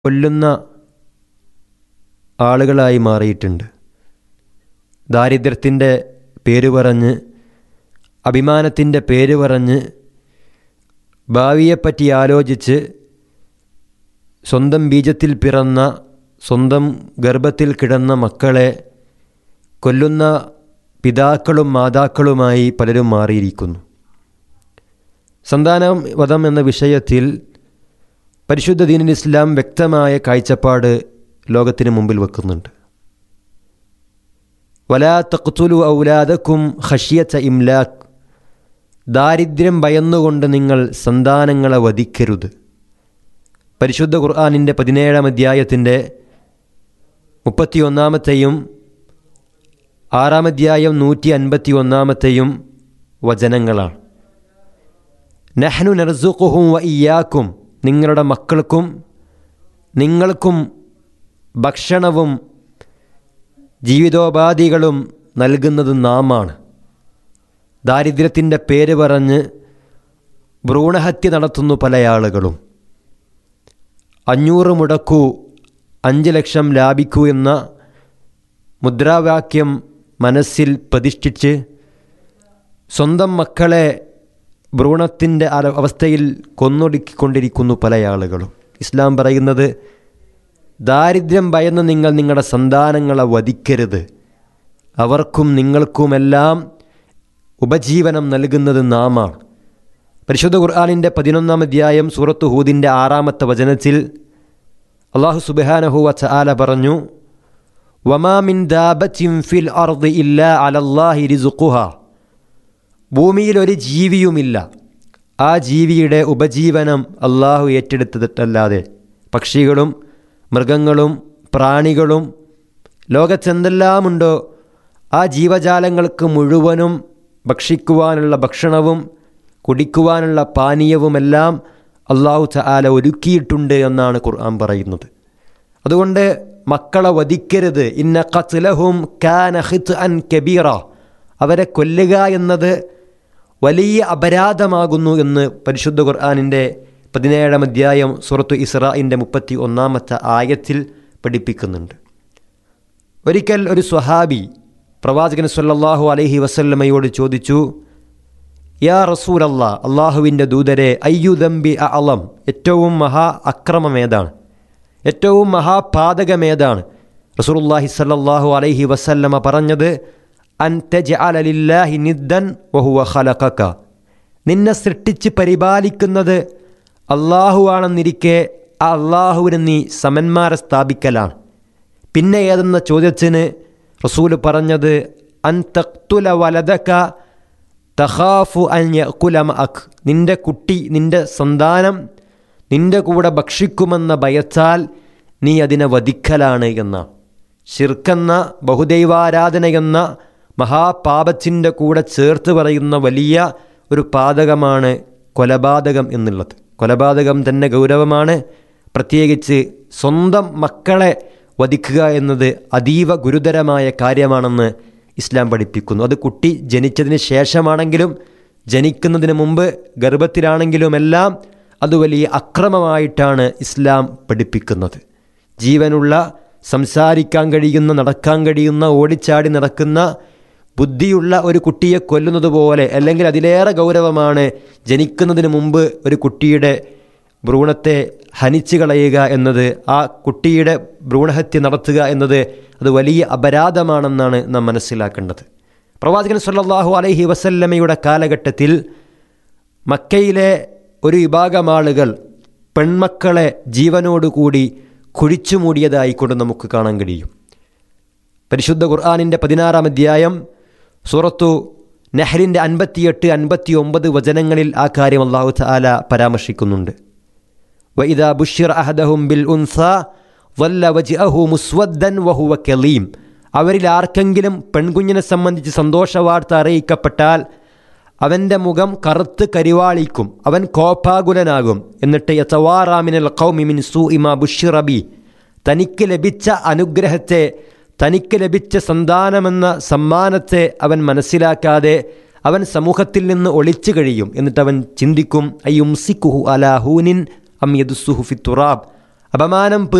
കൊല്ലുന്ന ആളുകളായി മാറിയിട്ടുണ്ട് ദാരിദ്ര്യത്തിൻ്റെ പേര് പറഞ്ഞ് അഭിമാനത്തിൻ്റെ പേര് പറഞ്ഞ് ഭാവിയെപ്പറ്റി ആലോചിച്ച് സ്വന്തം ബീജത്തിൽ പിറന്ന സ്വന്തം ഗർഭത്തിൽ കിടന്ന മക്കളെ കൊല്ലുന്ന പിതാക്കളും മാതാക്കളുമായി പലരും മാറിയിരിക്കുന്നു സന്താന വധം എന്ന വിഷയത്തിൽ പരിശുദ്ധ ദീനുൽ ഇസ്ലാം വ്യക്തമായ കാഴ്ചപ്പാട് ലോകത്തിന് മുമ്പിൽ വെക്കുന്നുണ്ട് വലാ തഖ്തുലു ഔലാദക്കും ഖഷിയത്ത ഇംലാഖ് ദാരിദ്ര്യം ഭയന്നുകൊണ്ട് നിങ്ങൾ സന്താനങ്ങളെ വധിക്കരുത് പരിശുദ്ധ ഖുർആാനിൻ്റെ പതിനേഴാം അധ്യായത്തിൻ്റെ മുപ്പത്തിയൊന്നാമത്തെയും ആറാം അധ്യായം നൂറ്റി അൻപത്തി ഒന്നാമത്തെയും വചനങ്ങളാണ് നഹ്നു നർസുഖുഹും വ ഇയാക്കും നിങ്ങളുടെ മക്കൾക്കും നിങ്ങൾക്കും ഭക്ഷണവും ജീവിതോപാധികളും നൽകുന്നത് നാമാണ് ദാരിദ്ര്യത്തിൻ്റെ പേര് പറഞ്ഞ് ഭ്രൂണഹത്യ നടത്തുന്നു പല ആളുകളും അഞ്ഞൂറ് മുടക്കൂ അഞ്ച് ലക്ഷം ലാഭിക്കൂ എന്ന മുദ്രാവാക്യം മനസ്സിൽ പ്രതിഷ്ഠിച്ച് സ്വന്തം മക്കളെ ഭ്രൂണത്തിൻ്റെ അവസ്ഥയിൽ കൊന്നൊടുക്കിക്കൊണ്ടിരിക്കുന്നു പല ആളുകളും ഇസ്ലാം പറയുന്നത് ദാരിദ്ര്യം ഭയന്ന് നിങ്ങൾ നിങ്ങളുടെ സന്താനങ്ങളെ വധിക്കരുത് അവർക്കും നിങ്ങൾക്കുമെല്ലാം ഉപജീവനം നൽകുന്നത് നാമാണ് പരിശുദ്ധ ഖുർആാനിൻ്റെ പതിനൊന്നാം അധ്യായം സൂറത്ത് ഹൂദിൻ്റെ ആറാമത്തെ വചനത്തിൽ അള്ളാഹു സുബാനഹുവ ചാല പറഞ്ഞു വമാമിൻ ദാബത്തിൻ ഫിൽ അർദ് ഇല്ല അലല്ലാഹി റിസുഖുഹ ഭൂമിയിൽ ഒരു ജീവിയുമില്ല ആ ജീവിയുടെ ഉപജീവനം അള്ളാഹു ഏറ്റെടുത്തിട്ടല്ലാതെ പക്ഷികളും മൃഗങ്ങളും പ്രാണികളും ലോകത്തെന്തെല്ലാമുണ്ടോ ആ ജീവജാലങ്ങൾക്ക് മുഴുവനും ഭക്ഷിക്കുവാനുള്ള ഭക്ഷണവും കുടിക്കുവാനുള്ള പാനീയവുമെല്ലാം അള്ളാഹു ചാല ഒരുക്കിയിട്ടുണ്ട് എന്നാണ് ഖുർആൻ പറയുന്നത് അതുകൊണ്ട് മക്കളെ വധിക്കരുത് ഇന്ന ഖത്ലഹും കാന ഹിത് അൻ കബീറ അവരെ കൊല്ലുക എന്നത് വലിയ അപരാധമാകുന്നു എന്ന് പരിശുദ്ധ ഖുർആാനിൻ്റെ പതിനേഴാം അധ്യായം സുറത്തു ഇസ്രായിൻ്റെ മുപ്പത്തി ഒന്നാമത്തെ ആയത്തിൽ പഠിപ്പിക്കുന്നുണ്ട് ഒരിക്കൽ ഒരു സ്വഹാബി പ്രവാചകൻ സല്ലല്ലാഹു അലൈഹി വസല്ലമയോട് ചോദിച്ചു യാ റസൂൽ അല്ലാ അള്ളാഹുവിൻ്റെ ദൂതരെ അയ്യുദമ്പി അളം ഏറ്റവും മഹാ അക്രമമേതാണ് ഏറ്റവും മഹാപാതകമേതാണ് റസൂലുല്ലാഹി സല്ലല്ലാഹു അലൈഹി വസല്ലമ പറഞ്ഞത് അൻ തെജ് അലലില്ലാഹി നിദ്ദൻ വഹുവ ഖലഖക നിന്നെ സൃഷ്ടിച്ച് പരിപാലിക്കുന്നത് അള്ളാഹുവാണെന്നിരിക്കെ ആ അള്ളാഹുവിന് നീ സമന്മാരെ സ്ഥാപിക്കലാണ് പിന്നെ ഏതെന്ന ചോദ്യത്തിന് റസൂൽ പറഞ്ഞത് അൻ തക്തുല വലതക തഹാഫു അൻ യക്കുലമ അഖ് നിന്റെ കുട്ടി നിന്റെ സന്താനം നിന്റെ കൂടെ ഭക്ഷിക്കുമെന്ന ഭയത്താൽ നീ അതിനെ വധിക്കലാണ് എന്ന ഷിർക്കെന്ന ബഹുദൈവാരാധന എന്ന മഹാപാപത്തിൻ്റെ കൂടെ ചേർത്ത് പറയുന്ന വലിയ ഒരു പാതകമാണ് കൊലപാതകം എന്നുള്ളത് കൊലപാതകം തന്നെ ഗൗരവമാണ് പ്രത്യേകിച്ച് സ്വന്തം മക്കളെ വധിക്കുക എന്നത് അതീവ ഗുരുതരമായ കാര്യമാണെന്ന് ഇസ്ലാം പഠിപ്പിക്കുന്നു അത് കുട്ടി ജനിച്ചതിന് ശേഷമാണെങ്കിലും ജനിക്കുന്നതിന് മുമ്പ് ഗർഭത്തിലാണെങ്കിലും എല്ലാം അത് വലിയ അക്രമമായിട്ടാണ് ഇസ്ലാം പഠിപ്പിക്കുന്നത് ജീവനുള്ള സംസാരിക്കാൻ കഴിയുന്ന നടക്കാൻ കഴിയുന്ന ഓടിച്ചാടി നടക്കുന്ന ബുദ്ധിയുള്ള ഒരു കുട്ടിയെ കൊല്ലുന്നത് പോലെ അല്ലെങ്കിൽ അതിലേറെ ഗൗരവമാണ് ജനിക്കുന്നതിന് മുമ്പ് ഒരു കുട്ടിയുടെ ഭ്രൂണത്തെ ഹനിച്ചു കളയുക എന്നത് ആ കുട്ടിയുടെ ഭ്രൂണഹത്യ നടത്തുക എന്നത് അത് വലിയ അപരാധമാണെന്നാണ് നാം മനസ്സിലാക്കേണ്ടത് പ്രവാചകൻ സല്ലല്ലാഹു അലൈഹി വസല്ലമയുടെ കാലഘട്ടത്തിൽ മക്കയിലെ ഒരു വിഭാഗം ആളുകൾ പെൺമക്കളെ ജീവനോടുകൂടി കുഴിച്ചു മൂടിയതായിക്കൊണ്ട് നമുക്ക് കാണാൻ കഴിയും പരിശുദ്ധ ഖുർആാനിൻ്റെ പതിനാറാം അധ്യായം സൂറത്തു നെഹ്ലിൻ്റെ അൻപത്തിയെട്ട് അൻപത്തി ഒമ്പത് വചനങ്ങളിൽ ആ കാര്യം അള്ളാഹു താല പരാമർശിക്കുന്നുണ്ട് വൈദ ബുഷിർ അഹദഹും ബിൽ ഉൻസ വല്ല വജ്അഹു മുസ്വദ്ദൻ വഹുവ കലീം അവരിൽ ആർക്കെങ്കിലും പെൺകുഞ്ഞിനെ സംബന്ധിച്ച് സന്തോഷവാർത്ത അറിയിക്കപ്പെട്ടാൽ അവൻ്റെ മുഖം കറുത്ത് കരിവാളിക്കും അവൻ കോപാകുലനാകും എന്നിട്ട് യത്തവാറാമിനൽ കൗമിമിൻ സു ഇമാ ബുഷിറബി തനിക്ക് ലഭിച്ച അനുഗ്രഹത്തെ തനിക്ക് ലഭിച്ച സന്താനമെന്ന സമ്മാനത്തെ അവൻ മനസ്സിലാക്കാതെ അവൻ സമൂഹത്തിൽ നിന്ന് ഒളിച്ചു കഴിയും എന്നിട്ട് അവൻ ചിന്തിക്കും അയ്യുംസിക്കുഹു അലാഹൂനിൻ അം യദുസുഹു ഫി തുറാബ് അപമാനം